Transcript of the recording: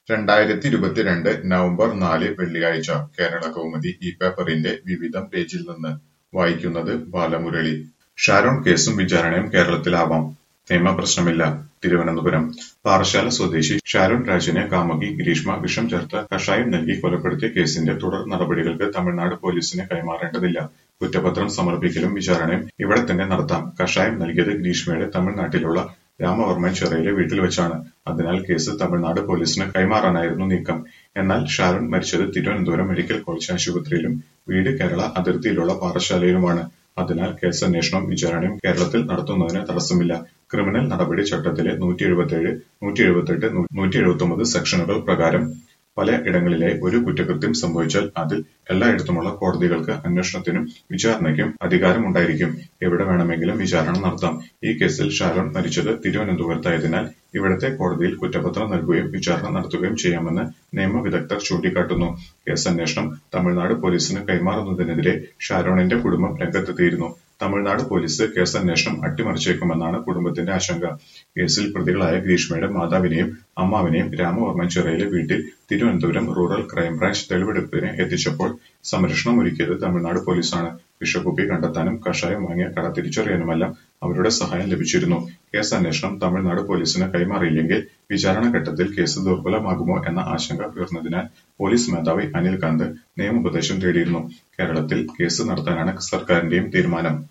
രണ്ടായിരത്തി ഇരുപത്തിരണ്ട് നവംബർ നാല് വെള്ളിയാഴ്ച കേരള കൗമുദി ഈ പേപ്പറിന്റെ വിവിധം പേജിൽ നിന്ന് വായിക്കുന്നത് ബാലമുരളി ഷാരോൺ കേസും വിചാരണയും കേരളത്തിലാവാം നിയമപ്രശ്നമില്ല തിരുവനന്തപുരം പാറശാല സ്വദേശി ഷാരോൺ രാജിനെ കാമുകി ഗ്രീഷ്മ വിഷം ചേർത്ത് കഷായം നൽകി കൊലപ്പെടുത്തിയ കേസിന്റെ തുടർ നടപടികൾക്ക് തമിഴ്നാട് പോലീസിന് കൈമാറേണ്ടതില്ല കുറ്റപത്രം സമർപ്പിക്കലും വിചാരണയും ഇവിടെ തന്നെ നടത്താം കഷായം നൽകിയത് ഗ്രീഷ്മയുടെ തമിഴ്നാട്ടിലുള്ള രാമവർമ്മൻ ചിറയിലെ വീട്ടിൽ വെച്ചാണ് അതിനാൽ കേസ് തമിഴ്നാട് പോലീസിന് കൈമാറാനായിരുന്നു നീക്കം എന്നാൽ ഷാരോൺ മരിച്ചത് തിരുവനന്തപുരം മെഡിക്കൽ കോളേജ് ആശുപത്രിയിലും വീട് കേരള അതിർത്തിയിലുള്ള പാറശാലയിലുമാണ് അതിനാൽ കേസന്വേഷണവും വിചാരണയും കേരളത്തിൽ നടത്തുന്നതിന് തടസ്സമില്ല ക്രിമിനൽ നടപടി ചട്ടത്തിലെ നൂറ്റി എഴുപത്തിയേഴ് നൂറ്റി എഴുപത്തെട്ട് നൂറ്റി എഴുപത്തൊമ്പത് സെക്ഷനുകൾ പ്രകാരം പല ഇടങ്ങളിലായി ഒരു കുറ്റകൃത്യം സംഭവിച്ചാൽ അതിൽ എല്ലായിടത്തുമുള്ള കോടതികൾക്ക് അന്വേഷണത്തിനും വിചാരണയ്ക്കും അധികാരമുണ്ടായിരിക്കും എവിടെ വേണമെങ്കിലും വിചാരണ നടത്താം ഈ കേസിൽ ഷാരോൺ മരിച്ചത് തിരുവനന്തപുരത്തായതിനാൽ ഇവിടത്തെ കോടതിയിൽ കുറ്റപത്രം നൽകുകയും വിചാരണ നടത്തുകയും ചെയ്യാമെന്ന് നിയമവിദഗ്ധർ ചൂണ്ടിക്കാട്ടുന്നു കേസന്വേഷണം തമിഴ്നാട് പോലീസിന് കൈമാറുന്നതിനെതിരെ ഷാരോണിന്റെ കുടുംബം രംഗത്തെത്തിയിരുന്നു തമിഴ്നാട് പോലീസ് കേസന്വേഷണം അട്ടിമറിച്ചേക്കുമെന്നാണ് കുടുംബത്തിന്റെ ആശങ്ക കേസിൽ പ്രതികളായ ഗ്രീഷ്മയുടെ മാതാവിനെയും അമ്മാവിനെയും രാമവർമ്മൻ ചിറയിലെ വീട്ടിൽ തിരുവനന്തപുരം റൂറൽ ക്രൈംബ്രാഞ്ച് തെളിവെടുപ്പിന് എത്തിച്ചപ്പോൾ സംരക്ഷണം ഒരുക്കിയത് തമിഴ്നാട് പോലീസാണ് വിഷക്കുപ്പി കണ്ടെത്താനും കഷായം വാങ്ങിയ കട തിരിച്ചറിയാനുമെല്ലാം അവരുടെ സഹായം ലഭിച്ചിരുന്നു കേസ് അന്വേഷണം തമിഴ്നാട് പോലീസിന് കൈമാറിയില്ലെങ്കിൽ വിചാരണ ഘട്ടത്തിൽ കേസ് ദുർബലമാകുമോ എന്ന ആശങ്ക ഉയർന്നതിനാൽ പോലീസ് മേധാവി അനിൽ കാന്ത് നിയമോപദേശം തേടിയിരുന്നു കേരളത്തിൽ കേസ് നടത്താനാണ് സർക്കാരിന്റെയും തീരുമാനം